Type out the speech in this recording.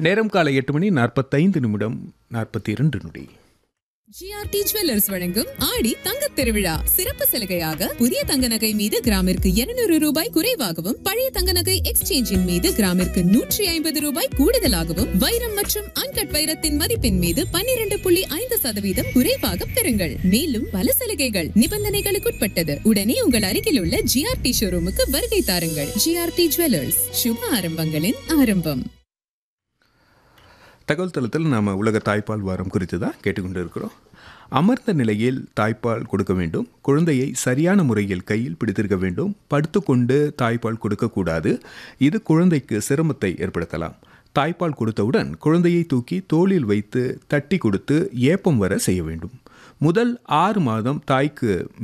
நேரம் காலை எட்டு மணி நாற்பத்தைந்து நிமிடம் நாற்பத்தி இரண்டு நொடி ஜிஆர்டி ஜுவல்லர்ஸ் வழங்கும் ஆடி தங்கத் திருவிழா சிறப்பு சலுகையாக புதிய தங்க நகை மீது கிராமிற்கு 200 ரூபாய் குறைவாகவும் பழைய தங்க நகை எக்ஸ்சேஞ்சின் மீது கிராமிற்கு நூற்றி ஐம்பது ரூபாய் கூடுதலாகவும் வைரம் மற்றும் அன்கட் வைரத்தின் மதிப்பின் மீது 12.5% புள்ளி ஐந்து சதவீதம் குறைவாக பெறுங்கள் மேலும் பல சலுகைகள் நிபந்தனைகளுக்குட்பட்டது உடனே உங்கள் அருகில் உள்ள ஜிஆர்டி ஷோரூமுக்கு வருகை தாருங்கள் ஜிஆர்டி ஜுவல்லர்ஸ் சுப ஆரம்பங்களின் ஆரம்பம் தகவல் தளத்தில் நாம் உலக தாய்ப்பால் வாரம் குறித்து தான் கேட்டுக்கொண்டு இருக்கிறோம் அமர்ந்த நிலையில் தாய்ப்பால் கொடுக்க வேண்டும் குழந்தையை சரியான முறையில் கையில் பிடித்திருக்க வேண்டும் படுத்துக்கொண்டு தாய்ப்பால் கொடுக்கக்கூடாது இது குழந்தைக்கு சிரமத்தை ஏற்படுத்தலாம் தாய்ப்பால் கொடுத்தவுடன் குழந்தையை தூக்கி தோளில் வைத்து தட்டி கொடுத்து ஏப்பம் வர செய்ய வேண்டும் முதல் ஆறு மாதம் தாய்க்கு